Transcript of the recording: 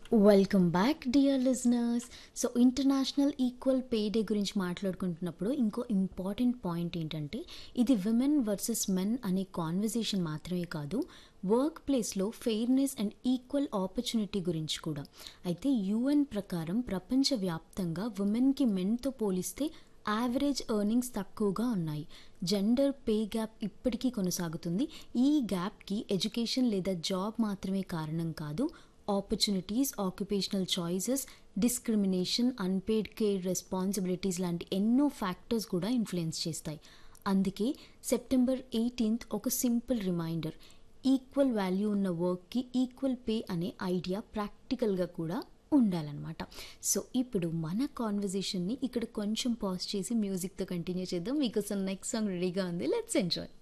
welcome back dear listeners so international equal pay day గురించి మాట్లాడుకుంటున్నప్పుడు ఇంకో ఇంపార్టెంట్ పాయింట్ ఏంటంటే ఇది విమెన్ వర్సెస్ మెన్ అనే కాన్వర్జేషన్ మాత్రమే కాదు వర్క్ ప్లేస్లో ఫెయిర్నెస్ అండ్ ఈక్వల్ ఆపర్చునిటీ గురించి కూడా అయితే యుఎన్ ప్రకారం ప్రపంచవ్యాప్తంగా ఉమెన్కి మెన్తో పోలిస్తే యావరేజ్ ఎర్నింగ్స్ తక్కువగా ఉన్నాయి జెండర్ పే గ్యాప్ ఇప్పటికీ కొనసాగుతుంది ఈ గ్యాప్కి ఎడ్యుకేషన్ లేదా జాబ్ మాత్రమే కారణం కాదు opportunities occupational choices discrimination unpaid care responsibilities లాంటి ఎన్నో ఫ్యాక్టర్స్ కూడా ఇన్ఫ్లుయెన్స్ చేస్తాయి అందుకే సెప్టెంబర్ ఎయిటీన్త్ ఒక సింపుల్ రిమైండర్ ఈక్వల్ వాల్యూ ఉన్న వర్క్కి ఈక్వల్ పే అనే ఐడియా ప్రాక్టికల్గా కూడా ఉండాలన్నమాట సో ఇప్పుడు మన కాన్వర్జేషన్ని ఇక్కడ కొంచెం పాజ్ చేసి మ్యూజిక్తో కంటిన్యూ చేద్దాం మీకోసం నెక్స్ట్ సాంగ్ రెడీగా ఉంది లెట్స్ ఎంజాయ్